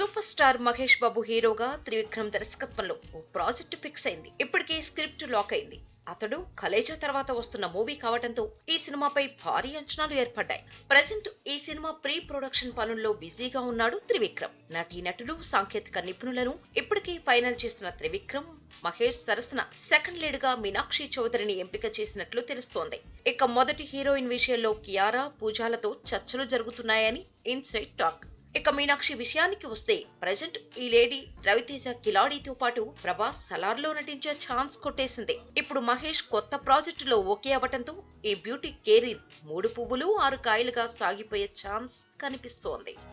super star Mahesh బాబు హీరోగా త్రివిక్రమ్ దర్శకత్వంలో ఓ project fix అయింది ఇప్పటికే స్క్రిప్ట్ లాక్ అయింది అతడు కలేజా తర్వాత వస్తున్న మూవీ కావడంతో ఈ సినిమాపై భారీ అంచనాలు ఏర్పడ్డాయి ప్రజెంట్ ఈ సినిమా ప్రీ ప్రొడక్షన్ పనుల్లో బిజీగా ఉన్నాడు త్రివిక్రమ్ నటీనటులు సాంకేతిక నిపుణులను ఇప్పటికే ఫైనల్ చేసిన త్రివిక్రమ్ మహేష్ సరసన సెకండ్ లీడ్ గా మీనాక్షి చౌదరిని ఎంపిక చేసినట్లు తెలుస్తోంది ఇక మొదటి హీరోయిన్ విషయంలో కియారా పూజాలతో చర్చలు జరుగుతున్నాయని ఇన్సైడ్ టాక్ ఇక మీనాక్షి విషయానికి వస్తే ప్రజెంట్ ఈ లేడీ రవితేజ కిలాడీతో పాటు ప్రభాస్ సలార్లో నటించే ఛాన్స్ కొట్టేసింది ఇప్పుడు మహేష్ కొత్త ప్రాజెక్టులో ఓకే అవ్వటంతో ఈ బ్యూటీ కెరీర్ మూడు పువ్వులు ఆరు కాయలుగా సాగిపోయే ఛాన్స్ కనిపిస్తోంది